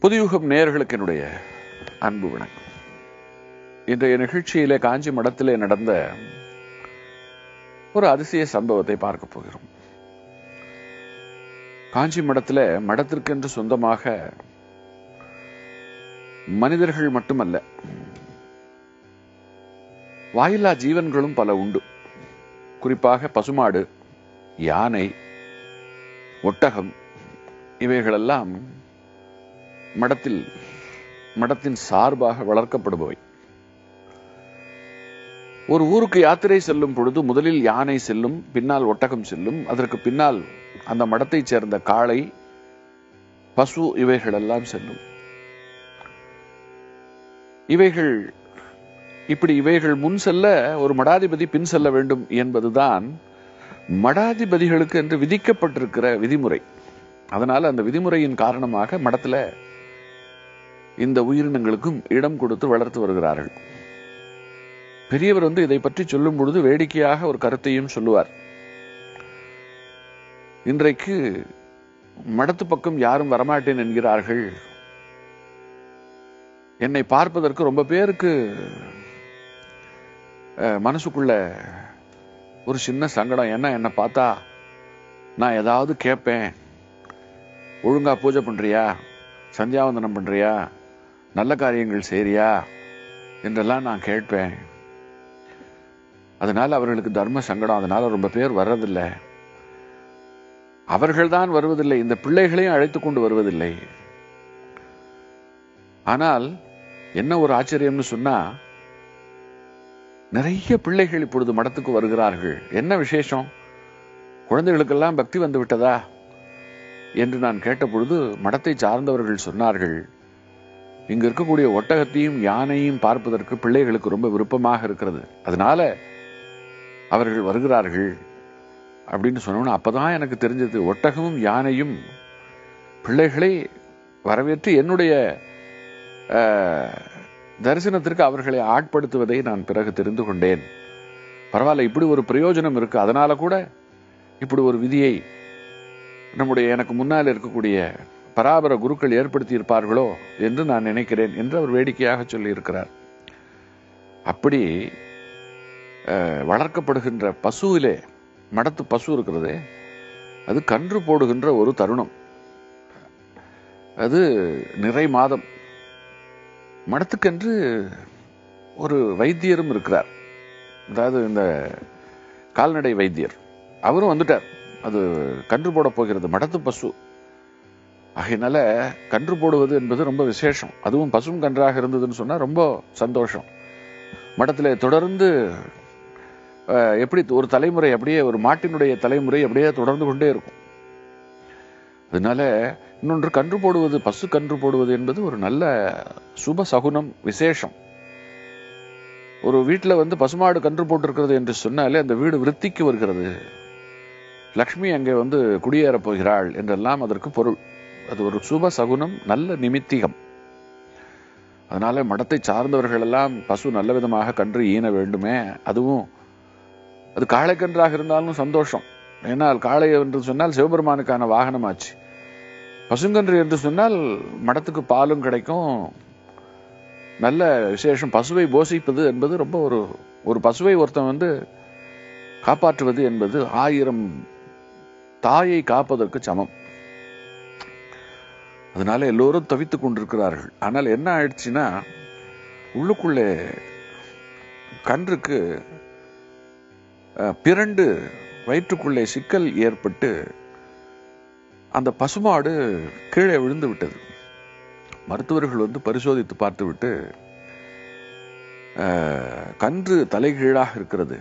புதியுகம் நேயர்களுக்கு என்னுடைய அன்பு வணக்கம் இன்றைய நிகழ்ச்சியிலே காஞ்சி மடத்திலே நடந்த ஒரு அதிசய சம்பவத்தை பார்க்க போகிறோம் காஞ்சி மடத்திலே மடத்திற்கென்று சொந்தமாக மனிதர்கள் மட்டுமல்ல வாயில்லா ஜீவன்களும் பல உண்டு குறிப்பாக பசுமாடு யானை ஒட்டகம் இவைகளெல்லாம் மடத்தில் மடத்தின் சார்பாக வளர்க்கப்படுபவை ஒரு ஊருக்கு யாத்திரை செல்லும் பொழுது முதலில் யானை செல்லும் பின்னால் ஒட்டகம் செல்லும் அதற்கு பின்னால் அந்த மடத்தைச் சேர்ந்த காளை பசு இவைகளெல்லாம் செல்லும் இவைகள் இப்படி இவைகள் முன் செல்ல ஒரு மடாதிபதி பின் செல்ல வேண்டும் என்பதுதான் மடாதிபதிகளுக்கு என்று விதிக்கப்பட்டிருக்கிற விதிமுறை அதனால அந்த விதிமுறையின் காரணமாக மடத்துல இந்த உயிரினங்களுக்கும் இடம் கொடுத்து வளர்த்து வருகிறார்கள் பெரியவர் வந்து இதை பற்றி சொல்லும் பொழுது வேடிக்கையாக ஒரு கருத்தையும் சொல்லுவார் இன்றைக்கு மடத்து பக்கம் யாரும் வரமாட்டேன் என்கிறார்கள் என்னை பார்ப்பதற்கு ரொம்ப பேருக்கு அஹ், மனசுக்குள்ள ஒரு சின்ன சங்கடம் என்ன என்னை பார்த்தா நான் ஏதாவது கேட்பேன் ஒழுங்கா பூஜை பண்றியா சந்தியாவந்தனம் பண்றியா நல்ல காரியங்கள் செய்றியா என்றெல்லாம் நான் கேட்பேன் அதனால அவர்களுக்கு தர்ம சங்கடம் அதனால ரொம்ப பேர் வர்றதில்லை அவர்கள்தான் வருவதில்லை இந்த பிள்ளைகளையும் அழைத்து கொண்டு வருவதில்லை ஆனால் என்ன ஒரு ஆச்சரியம்னு சொன்னா நிறைய பிள்ளைகள் இப்பொழுது மடத்துக்கு வருகிறார்கள் என்ன விசேஷம் குழந்தைகளுக்கெல்லாம் பக்தி வந்து விட்டதா என்று நான் கேட்டபொழுது மடத்தை சார்ந்தவர்கள் சொன்னார்கள் இங்க இருக்கக்கூடிய ஒட்டகத்தையும் யானையும் பார்ப்பதற்கு பிள்ளைகளுக்கு ரொம்ப விருப்பமாக இருக்கிறது அதனால அவர்கள் வருகிறார்கள் அப்படின்னு சொன்னோன்னு அப்பதான் எனக்கு தெரிஞ்சது ஒட்டகமும் யானையும் பிள்ளைகளை வரவேற்று என்னுடைய அஹ், தரிசனத்திற்கு அவர்களை ஆட்படுத்துவதை நான் பிறகு தெரிந்து கொண்டேன் பரவாயில்ல இப்படி ஒரு பிரயோஜனம் இருக்கு அதனால கூட இப்படி ஒரு விதியை நம்முடைய எனக்கு முன்னால் இருக்கக்கூடிய பராபர குருக்கள் ஏற்படுத்தி இருப்பார்களோ என்று நான் நினைக்கிறேன் என்று அவர் வேடிக்கையாக சொல்லியிருக்கிறார் அப்படி அஹ், வளர்க்கப்படுகின்ற பசுவிலே மடத்து பசு இருக்கிறதே அது கன்று போடுகின்ற ஒரு தருணம் அது நிறை மாதம் மடத்துக்கென்று ஒரு வைத்தியரும் இருக்கிறார் அதாவது இந்த கால்நடை வைத்தியர் அவரும் வந்துட்டார் அது கன்று போட போகிறது மடத்து பசு ஆகையினால கன்று போடுவது என்பது ரொம்ப விசேஷம் அதுவும் பசும் கன்றாக இருந்ததுன்னு சொன்னா ரொம்ப சந்தோஷம் மடத்திலே தொடர்ந்து அஹ், எப்படி ஒரு தலைமுறை அப்படியே ஒரு மாட்டினுடைய தலைமுறை அப்படியே தொடர்ந்து கொண்டே இருக்கும் அதனால இன்னொன்று கன்று போடுவது பசு கன்று போடுவது என்பது ஒரு நல்ல சுப சகுனம் விசேஷம் ஒரு வீட்டுல வந்து பசுமாடு கன்று போட்டிருக்கிறது என்று சொன்னாலே அந்த வீடு விருத்திக்கு வருகிறது லக்ஷ்மி அங்கே வந்து குடியேறப் போகிறாள் என்றெல்லாம் அதற்கு பொருள் அது ஒரு சுப சகுனம் நல்ல நிமித்திகம் அதனால மடத்தை சார்ந்தவர்கள் எல்லாம் பசு நல்ல விதமாக கன்று ஈன வேண்டுமே அதுவும் அது காளைக்கன்றாக இருந்தாலும் சந்தோஷம் ஏன்னால் காளை என்று சொன்னால் சிவபெருமானுக்கான வாகனமாச்சு பசுங்கன்று என்று சொன்னால் மடத்துக்கு பாலும் கிடைக்கும் நல்ல விசேஷம் பசுவை போஷிப்பது என்பது ரொம்ப ஒரு ஒரு பசுவை ஒருத்தன் வந்து காப்பாற்றுவது என்பது ஆயிரம் தாயை காப்பதற்கு சமம் அதனால எல்லோரும் தவித்துக் கொண்டிருக்கிறார்கள் ஆனால் என்ன ஆயிடுச்சுன்னா உள்ளுக்குள்ளே கன்றுக்கு அஹ், பிறண்டு வயிற்றுக்குள்ளே சிக்கல் ஏற்பட்டு அந்த பசுமாடு கீழே விழுந்து விட்டது மருத்துவர்கள் வந்து பரிசோதித்து பார்த்துவிட்டு அஹ், கன்று தலைகீழாக இருக்கிறது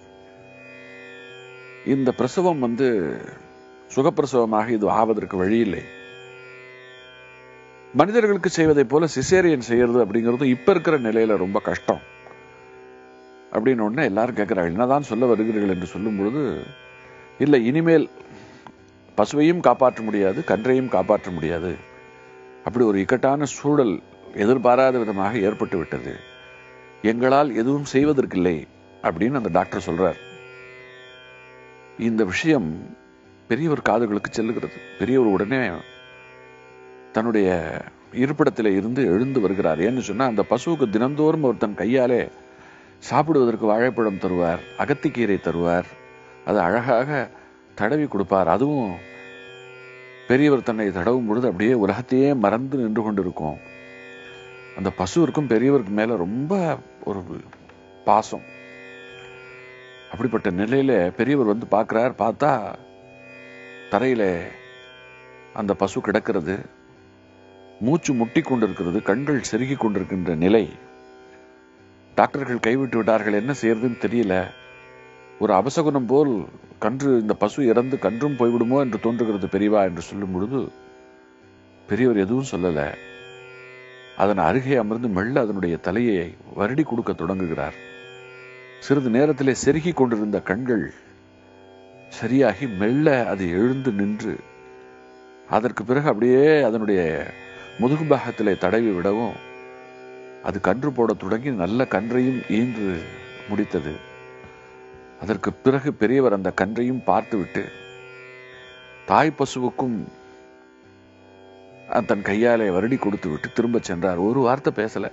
இந்த பிரசவம் வந்து சுகப்பிரசவமாக இது ஆவதற்கு வழி இல்லை மனிதர்களுக்கு செய்வதை போல சிசேரியன் செய்யறது அப்படிங்கிறது இப்ப இருக்கிற நிலையில ரொம்ப கஷ்டம் அப்படின்னு உடனே எல்லாரும் கேட்கிறாங்க என்னதான் சொல்ல வருகிறீர்கள் என்று சொல்லும் பொழுது இல்லை இனிமேல் பசுவையும் காப்பாற்ற முடியாது கன்றையும் காப்பாற்ற முடியாது அப்படி ஒரு இக்கட்டான சூழல் எதிர்பாராத விதமாக ஏற்பட்டு விட்டது எங்களால் எதுவும் செய்வதற்கில்லை அப்படின்னு அந்த டாக்டர் சொல்றார் இந்த விஷயம் பெரியவர் காதுகளுக்கு செல்லுகிறது பெரியவர் உடனே தன்னுடைய இருப்பிடத்திலே இருந்து எழுந்து வருகிறார் ஏன்னு சொன்னா அந்த பசுவுக்கு தினந்தோறும் அவர் தன் கையாலே சாப்பிடுவதற்கு வாழைப்பழம் தருவார் அகத்திக்கீரை தருவார் அது அழகாக தடவி கொடுப்பார் அதுவும் பெரியவர் தன்னை தடவும் பொழுது அப்படியே உலகத்தையே மறந்து நின்று கொண்டிருக்கும் அந்த பசுவிற்கும் பெரியவருக்கு மேல ரொம்ப ஒரு பாசம் அப்படிப்பட்ட நிலையில பெரியவர் வந்து பார்க்கிறார் பார்த்தா தரையில அந்த பசு கிடக்கிறது மூச்சு முட்டி கொண்டிருக்கிறது கண்கள் செருகி கொண்டிருக்கின்ற நிலை டாக்டர்கள் கைவிட்டு விட்டார்கள் என்ன செய்யறதுன்னு தெரியல ஒரு அபசகுனம் போல் கன்று இந்த பசு இறந்து கன்றும் போய்விடுமோ என்று தோன்றுகிறது பெரியவா என்று சொல்லும் பொழுது பெரியவர் எதுவும் சொல்லல அதன் அருகே அமர்ந்து மெல்ல அதனுடைய தலையை வருடி கொடுக்க தொடங்குகிறார் சிறிது நேரத்திலே செருகி கொண்டிருந்த கண்கள் சரியாகி மெல்ல அது எழுந்து நின்று அதற்கு பிறகு அப்படியே அதனுடைய முதுகு பாகத்திலே தடவி விடவும் அது கன்று போட தொடங்கி நல்ல கன்றையும் ஈன்று முடித்தது அதற்கு பிறகு பெரியவர் அந்த கன்றையும் பார்த்துவிட்டு தாய் பசுவுக்கும் தன் கையாலே வருடி கொடுத்து விட்டு திரும்ப சென்றார் ஒரு வார்த்தை பேசல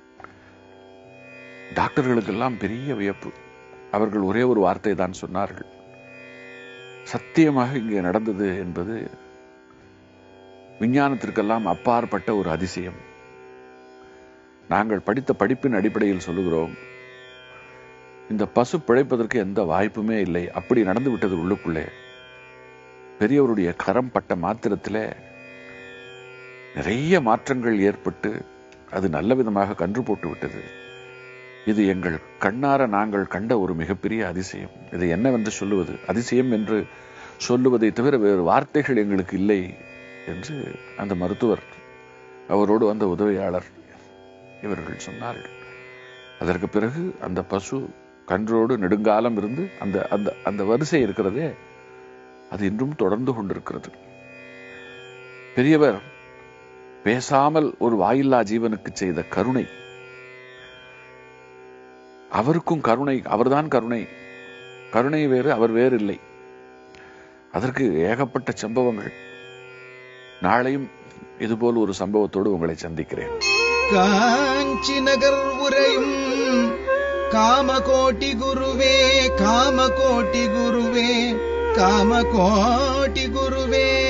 டாக்டர்களுக்கெல்லாம் பெரிய வியப்பு அவர்கள் ஒரே ஒரு வார்த்தை தான் சொன்னார்கள் சத்தியமாக இங்கே நடந்தது என்பது விஞ்ஞானத்திற்கெல்லாம் அப்பாற்பட்ட ஒரு அதிசயம் நாங்கள் படித்த படிப்பின் அடிப்படையில் சொல்லுகிறோம் இந்த பசு பிழைப்பதற்கு எந்த வாய்ப்புமே இல்லை அப்படி நடந்து விட்டது உள்ளுக்குள்ளே பெரியவருடைய கரம் பட்ட மாத்திரத்திலே நிறைய மாற்றங்கள் ஏற்பட்டு அது நல்ல விதமாக கன்று போட்டு விட்டது இது எங்கள் கண்ணார நாங்கள் கண்ட ஒரு மிகப்பெரிய அதிசயம் இதை என்னவென்று சொல்லுவது அதிசயம் என்று சொல்லுவதை தவிர வேறு வார்த்தைகள் எங்களுக்கு இல்லை என்று அந்த மருத்துவர் அவரோடு வந்த உதவியாளர் இவர்கள் சொன்னார்கள் அதற்கு பிறகு அந்த பசு கன்றோடு நெடுங்காலம் இருந்து அந்த அந்த அந்த வரிசை இருக்கிறதே அது இன்றும் தொடர்ந்து கொண்டிருக்கிறது பெரியவர் பேசாமல் ஒரு வாயில்லா ஜீவனுக்கு செய்த கருணை அவருக்கும் கருணை அவர்தான் கருணை கருணை வேறு அவர் வேறு இல்லை அதற்கு ஏகப்பட்ட சம்பவங்கள் நாளையும் இதுபோல் ஒரு சம்பவத்தோடு உங்களை சந்திக்கிறேன் காஞ்சி நகர் உரையும் காமகோட்டி குருவே காமகோட்டி குருவே காமகோட்டி குருவே